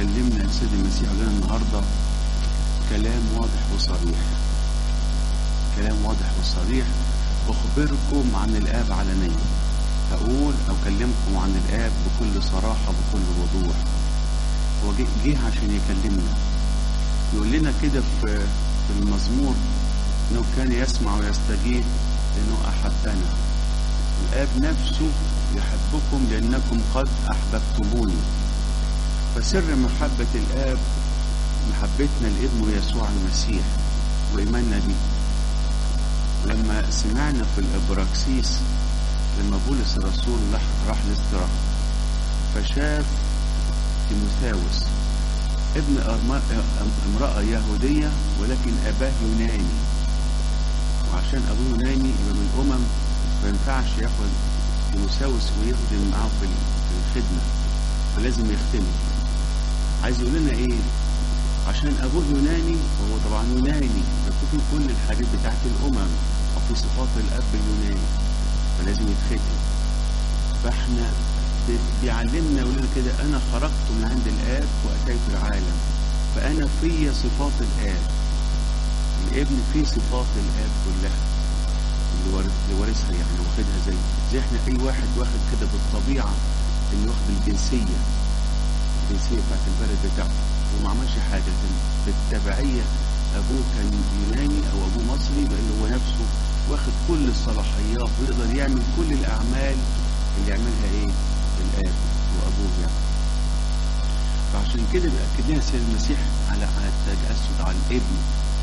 كلمنا السيد المسيح لنا النهارده كلام واضح وصريح كلام واضح وصريح أخبركم عن الآب علنيا هقول أو أكلمكم عن الآب بكل صراحة بكل وضوح هو جه جه عشان يكلمنا يقول لنا كده في في المزمور انه كان يسمع ويستجيب لانه احبنا الاب نفسه يحبكم لانكم قد احببتموني فسر محبة الاب محبتنا لابنه يسوع المسيح وايماننا بيه لما سمعنا في الابراكسيس لما بولس الرسول راح الاستراحة فشاف تيموثاوس ابن امرأة يهودية ولكن أباه يوناني وعشان أبوه يوناني يبقى من الأمم ما ينفعش ياخد تيموثاوس ويخدم معاه في الخدمة فلازم يختمه عايز يقول لنا إيه؟ عشان أبوه يوناني وهو طبعا يوناني ففي كل الحاجات بتاعت الأمم وفي صفات الأب اليوناني فلازم يتختم فاحنا بيعلمنا يقول لنا كده انا خرجت من عند الاب واتيت العالم فانا في صفات الاب الابن فيه صفات الاب كلها اللي وارثها يعني واخدها زي زي احنا اي واحد واخد كده بالطبيعه اللي واخد الجنسيه الجنسيه بتاعت البلد بتاعته وما عملش حاجه لكن بالتبعيه ابوه كان يوناني او ابوه مصري بقى هو نفسه واخد كل الصلاحيات ويقدر يعمل كل الاعمال اللي يعملها ايه الاب وابوه يعني فعشان كده بيأكد لنا سيد المسيح على على التجسد على الابن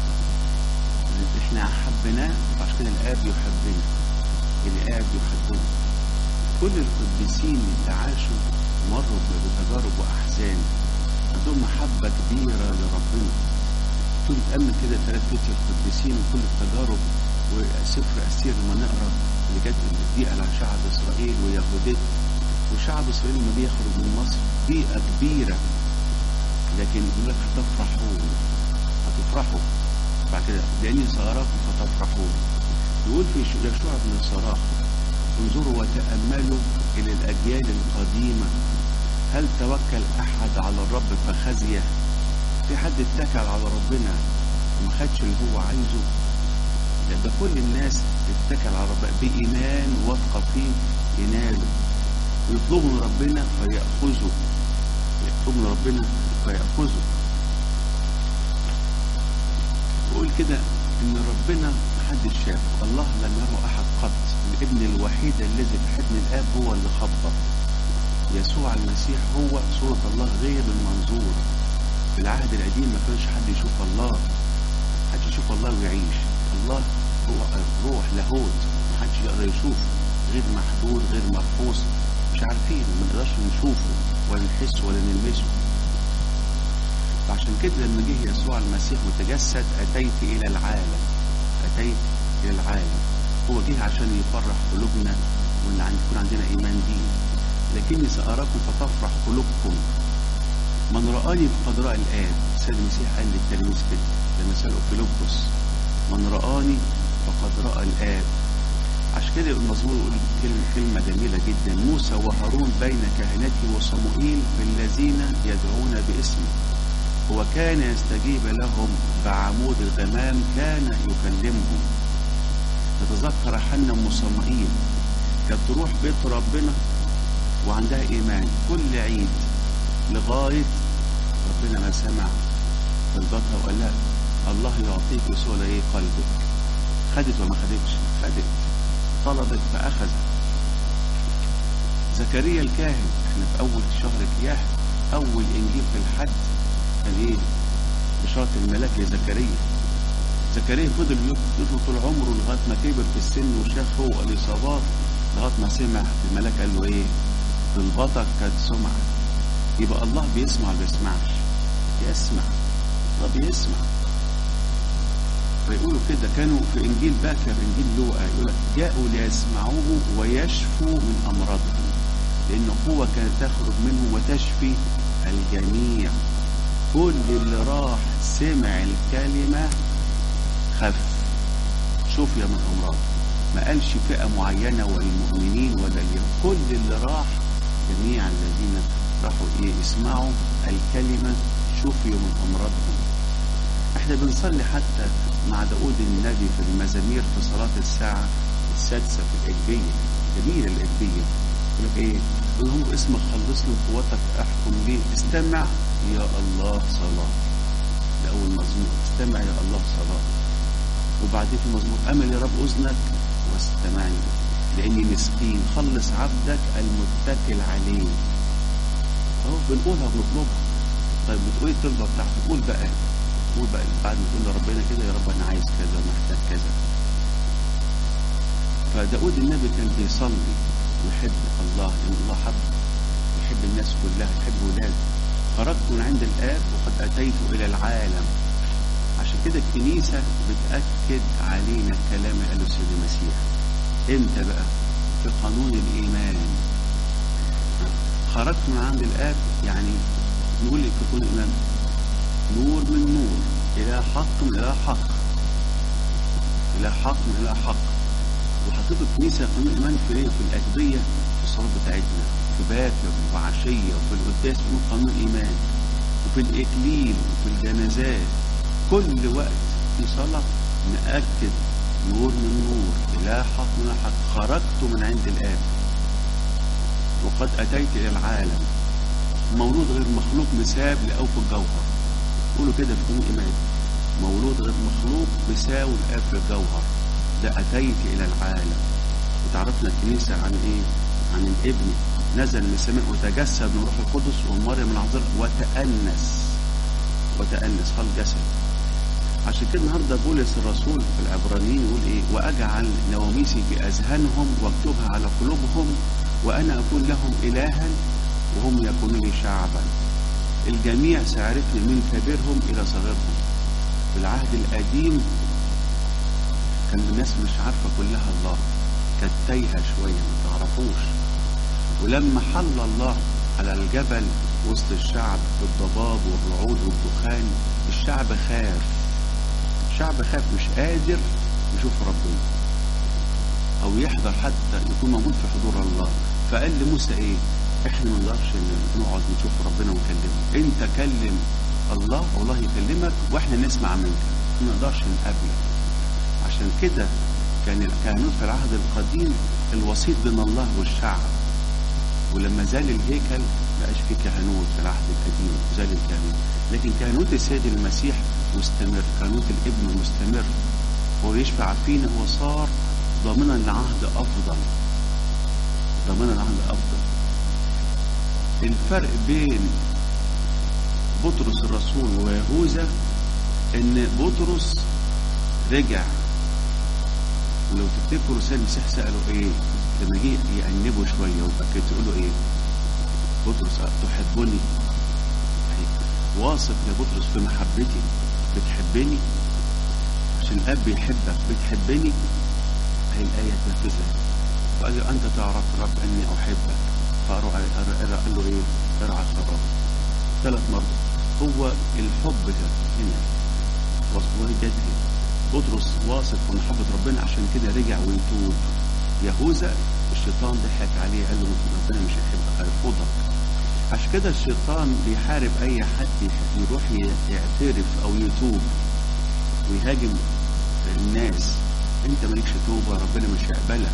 احنا حبيناه وعشان كده الاب يحبنا الاب يحبنا كل القديسين اللي عاشوا مروا بتجارب واحزان عندهم محبه كبيره لربنا طول تأمل كده ثلاث فتية القديسين وكل التجارب وسفر أسير لما نقرا اللي جت الضيقة على شعب إسرائيل ويهوديت وشعب إسرائيل لما بيخرج من مصر ضيقة كبيرة لكن يقول لك هتفرحون هتفرحوا بعد كده لأني سأراكم فتفرحون يقول في يشوع بن صراخ انظروا وتأملوا إلى الأجيال القديمة هل توكل أحد على الرب فخزيه في حد اتكل على ربنا وما خدش اللي هو عايزه ده كل الناس اتكل على ربنا بإيمان واثقة فيه ينالوا ويطلبوا من ربنا فيأخذوا يطلبوا من ربنا فيأخذوا يقول كده إن ربنا محدش شاف الله لم يره أحد قط الابن الوحيد الذي في حضن الآب هو اللي خبط يسوع المسيح هو صورة الله غير المنظور في العهد القديم ما كانش حد يشوف الله حد يشوف الله ويعيش الله هو روح لاهوت ما حدش يقدر يشوفه غير محدود غير مرفوص مش عارفين ما نقدرش نشوفه ولا نحسه ولا نلمسه فعشان كده لما جه يسوع المسيح وتجسد اتيت الى العالم اتيت الى العالم هو جه عشان يفرح قلوبنا وان يكون عندنا ايمان بيه لكني ساراكم فتفرح قلوبكم من رآني فقد رأى الآب السيد المسيح قال للتلميذ كده لما سألوا فيلبس من رآني فقد رأى الآب عشان كده المزمور يقول كلمة, كلمة جميلة جدا موسى وهارون بين كهنته وصموئيل بالذين يدعون باسمه هو كان يستجيب لهم بعمود الغمام كان يكلمهم تتذكر حنا ام صموئيل كانت تروح بيت ربنا وعندها ايمان كل عيد لغاية ربنا ما سمع طلبتها وقال لها الله يعطيك وسؤال ايه قلبك خدت وما خدتش خدت طلبت فأخذت زكريا الكاهن احنا في أول شهر كياه أول إنجيل في الحد كان ايه بشارة الملاك لزكريا زكريا فضل يطلب طول عمره لغاية ما كبر في السن وشاف هو الإصابات لغاية ما سمع الملاك قال له ايه طلبتك قد سمعت يبقى الله بيسمع ولا بيسمعش يسمع الله بيسمع فيقولوا كده كانوا في انجيل باكر انجيل لوقا يقول لك جاءوا ليسمعوه ويشفوا من امراضهم لان قوه كانت تخرج منه وتشفي الجميع كل اللي راح سمع الكلمه خف شفي من امراض ما قالش فئه معينه ولا المؤمنين ولا اليهود كل اللي راح جميع الذين راحوا ايه يسمعوا الكلمة شفيوا من أمراضهم احنا بنصلي حتى مع داود النبي في المزامير في صلاة الساعة السادسة في الإجبية جميلة الإجبية يقول لك ايه اللهم اسمك خلصني قوتك احكم لي استمع يا الله صلاة ده أول مزمور استمع يا الله صلاة وبعدين في مزمور أمل يا رب أذنك واستمعني لأني مسكين خلص عبدك المتكل عليه أهو بنقولها وبنطلبها طيب بتقول الطلبة بتاعتك قول بقى قول بقى بعد ما تقول لربنا كده يا رب أنا عايز كذا ومحتاج كذا فداود النبي كان بيصلي ويحب الله لأن الله حب يحب الناس كلها يحب ولاده خرجت من عند الآب وقد أتيت إلى العالم عشان كده الكنيسة بتأكد علينا الكلام اللي قاله السيد المسيح امتى بقى في قانون الإيمان خرجت من عند الآب يعني نقول لك في قانون الإيمان نور من نور إلى حق من إلى حق إلى حق من إلى حق وحطيت الكنيسة قانون الإيمان في إيه؟ في الأجبية في الصلاة بتاعتنا في باكر وعشية وفي القداس في قانون الإيمان وفي الإكليل وفي الجنازات كل وقت في صلاة نأكد نور من نور إلى حق من حق خرجت من عند الآب وقد أتيت إلى العالم مولود غير مخلوق مساب لأوف الجوهر قولوا كده في قانون الإيمان مولود غير مخلوق بيساوي الآب في الجوهر ده أتيت إلى العالم وتعرفنا الكنيسة عن إيه؟ عن الابن نزل من السماء وتجسد من روح القدس ومريم العذراء وتأنس وتأنس خلق جسد عشان كده النهارده بولس الرسول في العبرانيين يقول ايه واجعل نواميسي في اذهانهم واكتبها على قلوبهم وانا اكون لهم الها وهم يكونون لي شعبا الجميع سيعرفني من كبيرهم الى صغيرهم في العهد القديم كان الناس مش عارفه كلها الله كانت تايهه شويه ما تعرفوش ولما حل الله على الجبل وسط الشعب بالضباب والرعود والدخان الشعب خاف الشعب خاف مش قادر يشوف ربنا او يحضر حتى يكون موجود في حضور الله فقال لموسى ايه احنا ما نقدرش نقعد نشوف ربنا ونكلمه انت كلم الله والله يكلمك واحنا نسمع منك ما نقدرش نقابلك عشان كده كان الكهنوت في العهد القديم الوسيط بين الله والشعب ولما زال الهيكل بقاش في كهنوت في العهد القديم زال الكهنوت لكن كهنوت السيد المسيح مستمر كهنوت الابن مستمر هو يشفع فينا هو صار ضامنا لعهد افضل ضامنا لعهد افضل الفرق بين بطرس الرسول ويهوذا ان بطرس رجع ولو تفتكروا رسالة المسيح سألوا ايه لما جه يأنبوا شوية وبكيت يقولوا ايه بطرس تحبني واثق يا بطرس في محبتي بتحبني عشان الاب بيحبك بتحبني هي الآية تنفذها وقال له أنت تعرف رب أني أحبك فقال له إيه ارعى الخراب ثلاث مرات هو الحب ده هنا وجد بطرس واثق في محبة ربنا عشان كده رجع ويتوب يهوذا الشيطان ضحك عليه قال له ربنا مش هيحبك هيرفضك عشان كده الشيطان بيحارب اي حد يروح يعترف او يتوب ويهاجم الناس انت مالكش توبه ربنا مش هيقبلك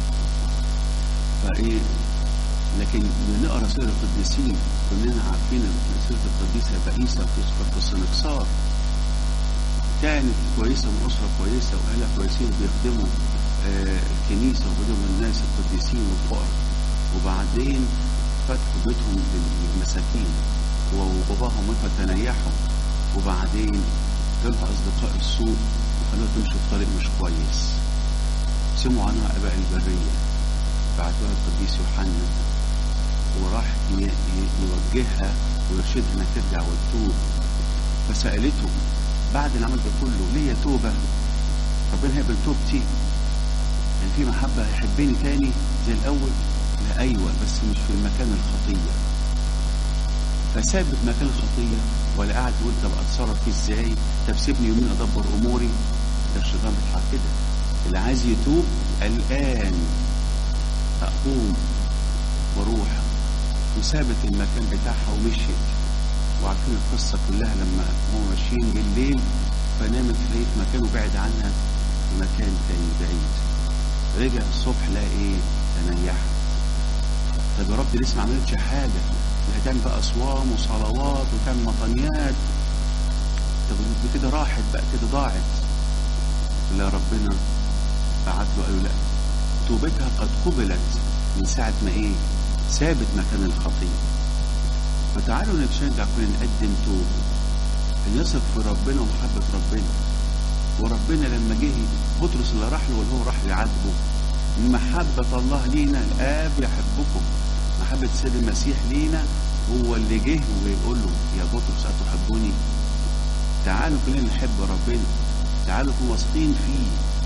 فايه لكن بنقرا سيره القديسين كلنا عارفين ان سيره القديسه بائسه بتذكر في السنكسار كانت كويسه من اسره كويسه واهلها كويسين بيخدموا آه الكنيسه وبيخدموا الناس القديسين والفقراء وبعدين فتحوا بيتهم للمساكين وباباهم وقف تنيحهم وبعدين جالها اصدقاء السوء وخلوها تمشي في طريق مش كويس سمعوا عنها اباء البريه بعتوها القديس يوحنا وراح يوجهها ويرشدها انها ترجع وتتوب فسالته بعد اللي عملت كله ليه توبه ربنا هيقبل توبتي يعني في محبه هيحبني تاني زي الاول لا ايوه بس مش في المكان الخطيه فسابت مكان الخطيه ولا قاعد يقول طب اتصرف فيه ازاي طب سيبني يومين ادبر اموري ده الشيطان بيضحك كده اللي عايز يتوب الان اقوم واروح وسابت المكان بتاعها ومشيت وعارفين القصة كلها لما هم ماشيين بالليل فنامت في مكان وبعد عنها في مكان تاني بعيد رجع الصبح لقى ايه تنيحت طب يا رب دي لسه ما عملتش حاجة ده كان بقى صوام وصلوات وكان مطنيات طب دي كده راحت بقى كده ضاعت لا ربنا بعت له قال له لا توبتها قد قبلت من ساعة ما ايه سابت مكان الخطية فتعالوا نتشجع كلنا نقدم توبة نثق في ربنا ومحبة ربنا وربنا لما جه بطرس اللي راح له واللي هو راح يعاتبه محبة الله لينا الآب يحبكم محبة السيد المسيح لينا هو اللي جه ويقول له يا بطرس أتحبني تعالوا كلنا نحب ربنا تعالوا كونوا واثقين فيه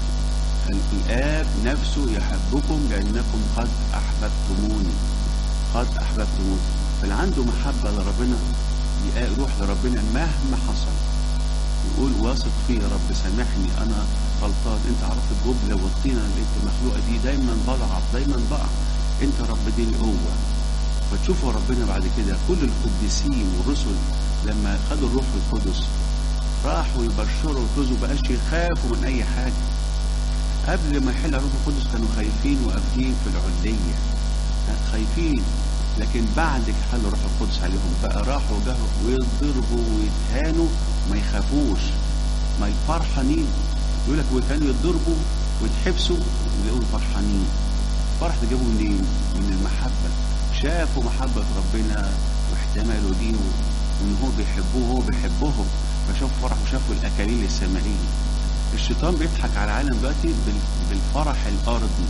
الآب نفسه يحبكم لأنكم قد أحببتموني قد أحببتموني فاللي عنده محبة لربنا يروح لربنا مهما حصل يقول واثق فيه يا رب سامحني أنا غلطان أنت عرفت الجبلة والطينة اللي أنت مخلوقة دي دايما بضعف دايما بقع أنت رب دي القوة فتشوفوا ربنا بعد كده كل القديسين والرسل لما خدوا الروح القدس راحوا يبشروا ويفوزوا بقاش يخافوا من أي حاجة قبل ما يحل الروح القدس كانوا خايفين وقافلين في العلية خايفين لكن بعد حل الروح القدس عليهم بقى راحوا جهروا ويضربوا ويتهانوا ما يخافوش ما فرحانين يقول لك وكانوا يتضربوا ويتحبسوا ويلاقوا فرحانين الفرح ده جابوا منين؟ من المحبة شافوا محبة ربنا واحتملوا دي وان هو بيحبوه وهو بيحبهم فشافوا فرح وشافوا الاكاليل السمائيه الشيطان بيضحك على العالم دلوقتي بالفرح الارضي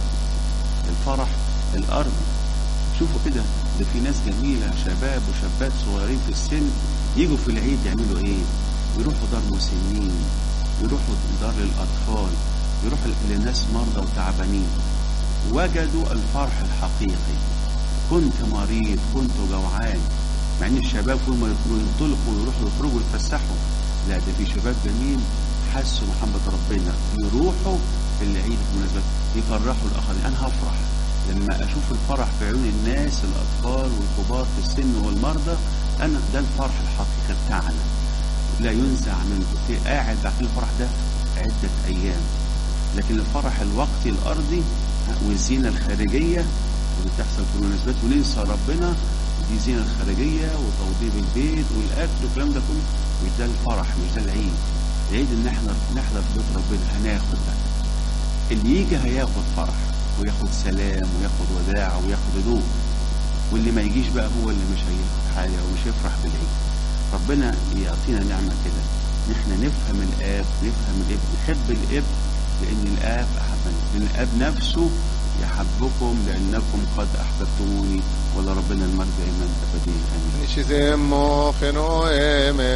الفرح الارضي شوفوا كده ده في ناس جميلة شباب وشابات صغيرين في السن يجوا في العيد يعملوا ايه يروحوا دار مسنين يروحوا دار للأطفال يروحوا لناس مرضى وتعبانين وجدوا الفرح الحقيقي كنت مريض كنت جوعان مع ان الشباب كل ما ينطلقوا ويروحوا يخرجوا يتفسحوا لا ده في شباب جميل حسوا محبة ربنا يروحوا في العيد بمناسبة يفرحوا الآخرين أنا هفرح لما أشوف الفرح في عيون الناس الأطفال والكبار في السن والمرضى أنا ده الفرح الحقيقي بتاعنا لا ينزع منه في قاعد بعد الفرح ده عدة أيام لكن الفرح الوقتي الأرضي والزينة الخارجية اللي بتحصل في المناسبات وننسى ربنا دي زينة الخارجية وتوضيب البيت والأكل والكلام ده كله مش ده الفرح مش ده العيد العيد ان احنا نحضر في بيت ربنا هناخد ده اللي يجي هياخد فرح وياخد سلام وياخد وداع وياخد هدوء واللي ما يجيش بقى هو اللي مش هياخد حاجة ومش هيفرح بالعيد ربنا يعطينا نعمة كده ان احنا نفهم الاب نفهم الابن نحب الابن لان الاب احبنا لان الاب نفسه يحبكم لانكم قد احببتموني ولربنا المجد دائما ابديا امين Nishizemo fenoeme